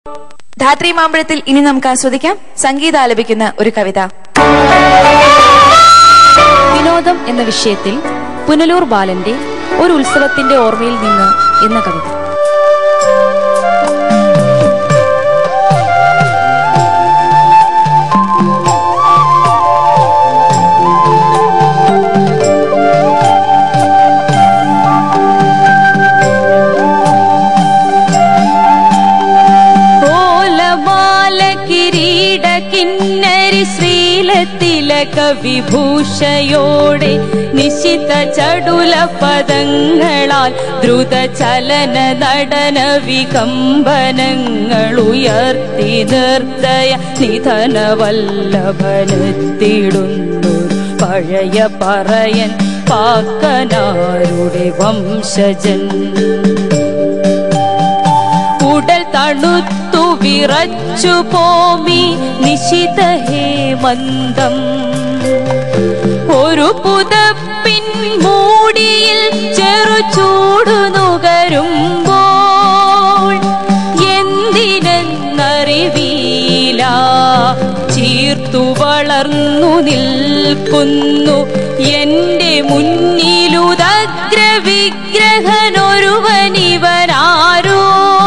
ധാത്രി മാമ്പഴത്തിൽ ഇനി നമുക്ക് ആസ്വദിക്കാം സംഗീതം ആലപിക്കുന്ന ഒരു കവിത വിനോദം എന്ന വിഷയത്തിൽ പുനലൂർ ബാലന്റെ ഒരു ഉത്സവത്തിന്റെ ഓർമ്മയിൽ നിന്ന് എന്ന കവിത കോലമാല കിരീട കിന്നരി ശ്രീലത്തിലക വിഭൂഷയോടെ നിശിത ചടുല പദങ്ങളാൽ ദ്രുത ചലന നടന വികമ്പനങ്ങൾ ഉയർത്തി നിർദ്ദയ നിധന വല്ലഭനെത്തിടുന്നു പഴയ പറയൻ പാക്കനാരുടെ വംശജൻ ഉടൽ തണുത്തു വിറച്ചു പോമി നിശിത ഹേമന്തം ഒരു പുതപ്പിൻ മൂടിയിൽ ചെറു ചൂടു നുകരുമ്പോൾ എന്തിനെന്നറിവീല ചീർത്തു വളർന്നു നിൽക്കുന്നു എന്റെ മുന്നിലുദഗ്ര വിഗ്രഹനൊരുവനിവനാരോ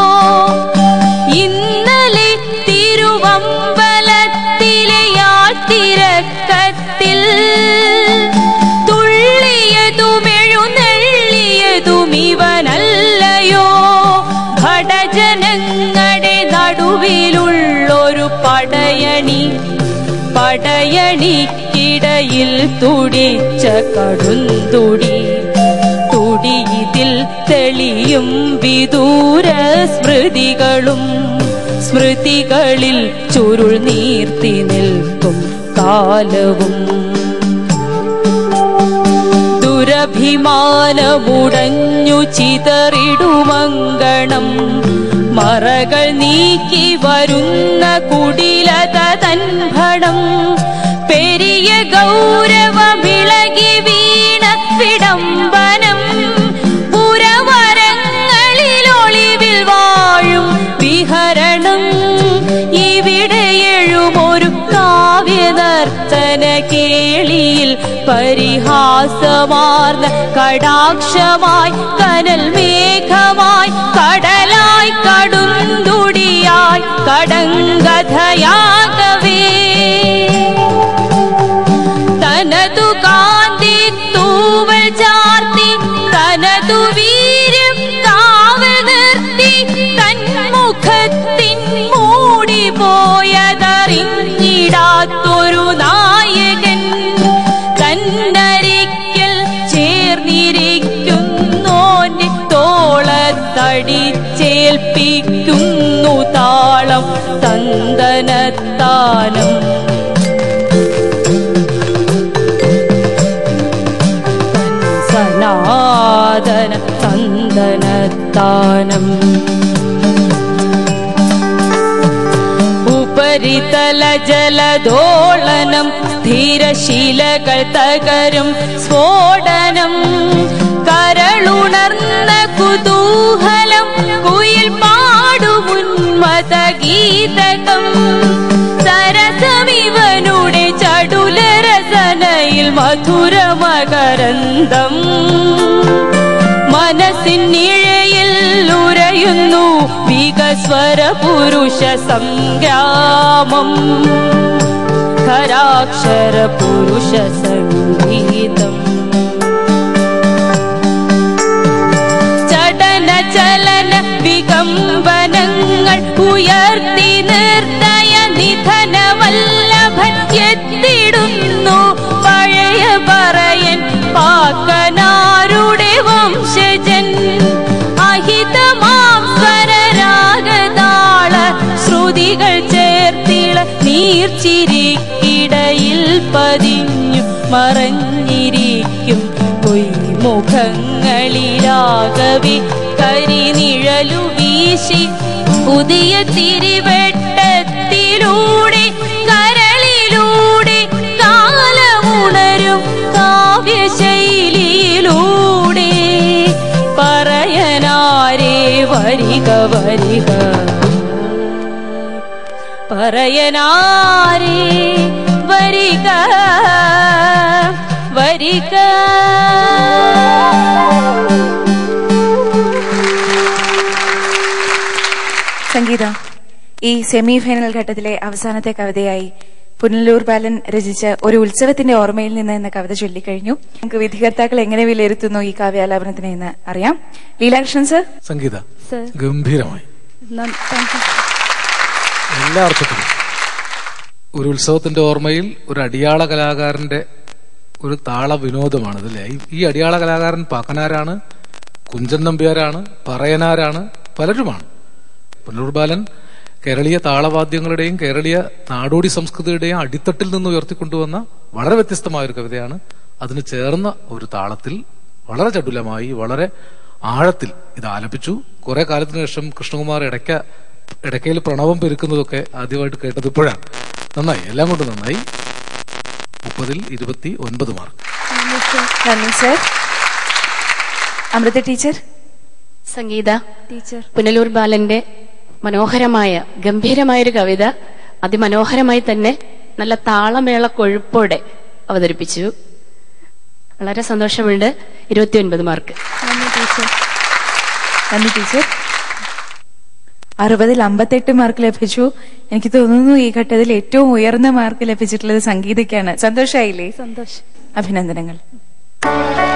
ഇന്നലെ തിരുവമ്പലത്തിലെ യാത്തിരക്കത്തിൽ തുള്ളിയതുമെഴുന്നള്ളിയതും ഇവനല്ലയോ ഭടജനങ്ങളുടെ നടുവിലുള്ളൊരു പടയണി പടയണിക്കിടയിൽ തുടിച്ച കടുന്തുടി തുടിയിതിൽ തെളിയും വിദൂര സ്മൃതികളും സ്മൃതികളിൽ ചുരുൾ നീർത്തി നിൽക്കും കാലവും ദുരഭിമാനമുടഞ്ഞു ചിതറിടുമങ്കണം മറകൾ നീക്കി വരുന്ന കുടിലത തൻഭണം പെരിയ ഗൗരവമിളകി വീണ വിടംബനം പുരവരങ്ങളിൽ ഒളിവിൽ വാഴും വിഹരണം ഇവിടെ എഴുമൊരു കാവ്യനർത്തന കേളിയിൽ പരിഹാസമാർന്ന കടാക്ഷമായി കനൽ മേഘമായി കടലായി കടുന്തുടിയായി കടങ്കഥയാകവേ തനതു കാന്തി തൂവൽ ചാർത്തി തനതു വീര്യം കാവൽ നിർത്തി തന്മുഖത്തിൻ മൂടി പോയതറിഞ്ഞിടാത്തൊരു നായകൻ തന്നരിക്കൽ ചേർന്നിരിക്കുന്നോന്റെ തോളത്തടിച്ചേൽപ്പിക്കുന്നു താളം തന്തനത്താനം സനാതന തന്തനത്താനം ഉപരിതല ജലദോളനം സ്ഥിരശിലകൾ തകരും സ്ഫോടനം കരളുണർന്ന കുതൂഹലം കുയിൽ പാടുമുന്മത ഗീതകം സരസമിവനുടെ ചടുലരസനയിൽ മധുരമകരന്തം മനസ്സിനിഴയിൽ ഉരയുന്നു വികസ്വര പുരുഷ സംഗ്രാമം ഖരാക്ഷര പുരുഷ സംഗീതം ചടന ചലന വികമ്പനങ്ങൾ ഉയർത്തി നിർത്തയ നിധന വല്ലഭൻ എത്തിടുന്നു പഴയ പറയൻ പാക്കനാരുടെ വംശജൻ അഹിതമാം സ്വരരാഗതാള ശ്രുതികൾ ചേർത്തിള നീർച്ചിരിക്കിടയിൽ പതിഞ്ഞു മറഞ്ഞിരിക്കും പൊയ്മുഖങ്ങളിലാകവി കരിനിഴലു വീശി പുതിയ തിരിവെട്ടത്തിലൂടെ കരളിലൂടെ കാലമുണരും കാവ്യശൈലിയിലൂടെ പറയനാരേ വരിക വരിക പറയനാരേ വരിക വരിക സംഗീത ഈ സെമി ഫൈനൽ ഘട്ടത്തിലെ അവസാനത്തെ കവിതയായി പുനലൂർ ബാലൻ രചിച്ച ഒരു ഉത്സവത്തിന്റെ ഓർമ്മയിൽ നിന്ന് എന്ന കവിത ചൊല്ലിക്കഴിഞ്ഞു നമുക്ക് വിധികർത്താക്കൾ എങ്ങനെ വിലയിരുത്തുന്നു ഈ കാവ്യാലാപനത്തിനെ എന്ന് അറിയാം ലീലാകൃഷ്ണൻ സർ സംഗീത സർ ഗംഭീരമായി താങ്ക് യു എല്ലാ അർത്ഥത്തിലും ഒരു ഉത്സവത്തിന്റെ ഓർമ്മയിൽ ഒരു അടിയാള കലാകാരന്റെ ഒരു താള വിനോദമാണ് ഇതല്ലേ ഈ- ഈ അടിയാള കലാകാരൻ പാക്കനാരാണ് കുഞ്ചൻ നമ്പ്യാരാണ് പറയനാരാണ് പലരുമാണ് പുനലൂർ ബാലൻ കേരളീയ താളവാദ്യങ്ങളുടെയും കേരളീയ നാടോടി സംസ്കൃതിയുടെയും അടിത്തട്ടിൽ നിന്ന് ഉയർത്തിക്കൊണ്ടുവന്ന വളരെ വ്യത്യസ്തമായ ഒരു കവിതയാണ് അതിന് ചേർന്ന ഒരു താളത്തിൽ വളരെ ചടുലമായി വളരെ ആഴത്തിൽ ഇത് ആലപിച്ചു കുറെ കാലത്തിന് ശേഷം കൃഷ്ണകുമാർ ഇടയ്ക്ക ഇടയ്ക്കയിൽ പ്രണവം പെരുക്കുന്നതൊക്കെ ആദ്യമായിട്ട് കേട്ടത് ഇപ്പോഴാണ് നന്നായി എല്ലാം കൊണ്ട് നന്നായി മുപ്പതിൽ ഇരുപത്തി ഒൻപത് മാർക്ക് നന്ദി sir Amrutha teacher Sangeetha teacher Punalur ബാലന്റെ മനോഹരമായ ഗംഭീരമായ ഒരു കവിത അതിമനോഹരമായി തന്നെ നല്ല താളമേള കൊഴുപ്പോടെ അവതരിപ്പിച്ചു വളരെ സന്തോഷമുണ്ട് ഇരുപത്തിയൊൻപത് മാർക്ക് നന്ദി ടീച്ചർ നന്ദി ടീച്ചർ അറുപതിൽ അമ്പത്തെട്ട് മാർക്ക് ലഭിച്ചു എനിക്ക് തോന്നുന്നു ഈ ഘട്ടത്തിൽ ഏറ്റവും ഉയർന്ന മാർക്ക് ലഭിച്ചിട്ടുള്ളത് സംഗീതയ്ക്കാണ് സന്തോഷായില്ലേ സന്തോഷം അഭിനന്ദനങ്ങൾ